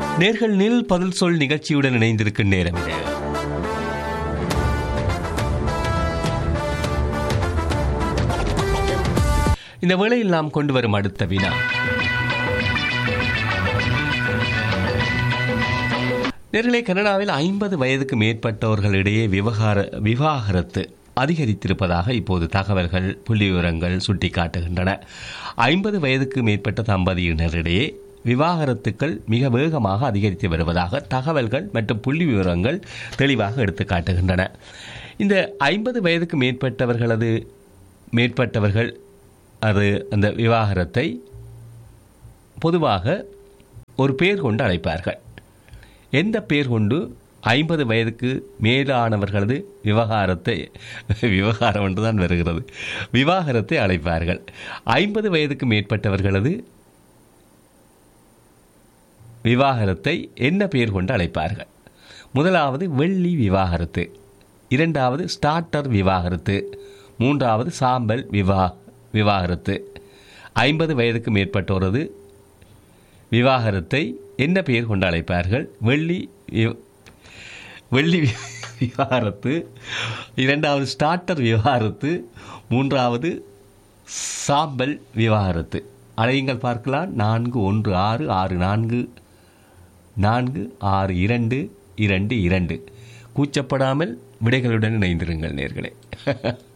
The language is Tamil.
நேர்கள் நில் பதில் சொல் நிகழ்ச்சியுடன் இணைந்திருக்கும் நேரம் இது இந்த வேளையில் நாம் கொண்டு வரும் அடுத்த வினா நேர்களே கனடாவில் ஐம்பது வயதுக்கு மேற்பட்டவர்களிடையே விவகார விவாகரத்து அதிகரித்திருப்பதாக இப்போது தகவல்கள் புள்ளிவிவரங்கள் சுட்டிக்காட்டுகின்றன ஐம்பது வயதுக்கு மேற்பட்ட தம்பதியினரிடையே விவாகரத்துக்கள் மிக வேகமாக அதிகரித்து வருவதாக தகவல்கள் மற்றும் புள்ளி விவரங்கள் தெளிவாக எடுத்து காட்டுகின்றன இந்த ஐம்பது வயதுக்கு மேற்பட்டவர்களது மேற்பட்டவர்கள் அது அந்த விவாகரத்தை பொதுவாக ஒரு பேர் கொண்டு அழைப்பார்கள் எந்த பேர் கொண்டு ஐம்பது வயதுக்கு மேலானவர்களது விவகாரத்தை விவகாரம் என்று தான் வருகிறது விவாகரத்தை அழைப்பார்கள் ஐம்பது வயதுக்கு மேற்பட்டவர்களது விவாகரத்தை என்ன பெயர் கொண்டு அழைப்பார்கள் முதலாவது வெள்ளி விவாகரத்து இரண்டாவது ஸ்டார்டர் விவாகரத்து மூன்றாவது சாம்பல் விவா விவாகரத்து ஐம்பது வயதுக்கு மேற்பட்டோரது விவாகரத்தை என்ன பெயர் கொண்டு அழைப்பார்கள் வெள்ளி வி- வெள்ளி வி- விவாகரத்து இரண்டாவது ஸ்டார்டர் விவாகரத்து மூன்றாவது சாம்பல் விவாகரத்து அழையுங்கள் பார்க்கலாம் நான்கு ஒன்று ஆறு ஆறு நான்கு நான்கு ஆறு இரண்டு இரண்டு இரண்டு கூச்சப்படாமல் விடைகளுடன் இணைந்திருங்கள் நேர்களே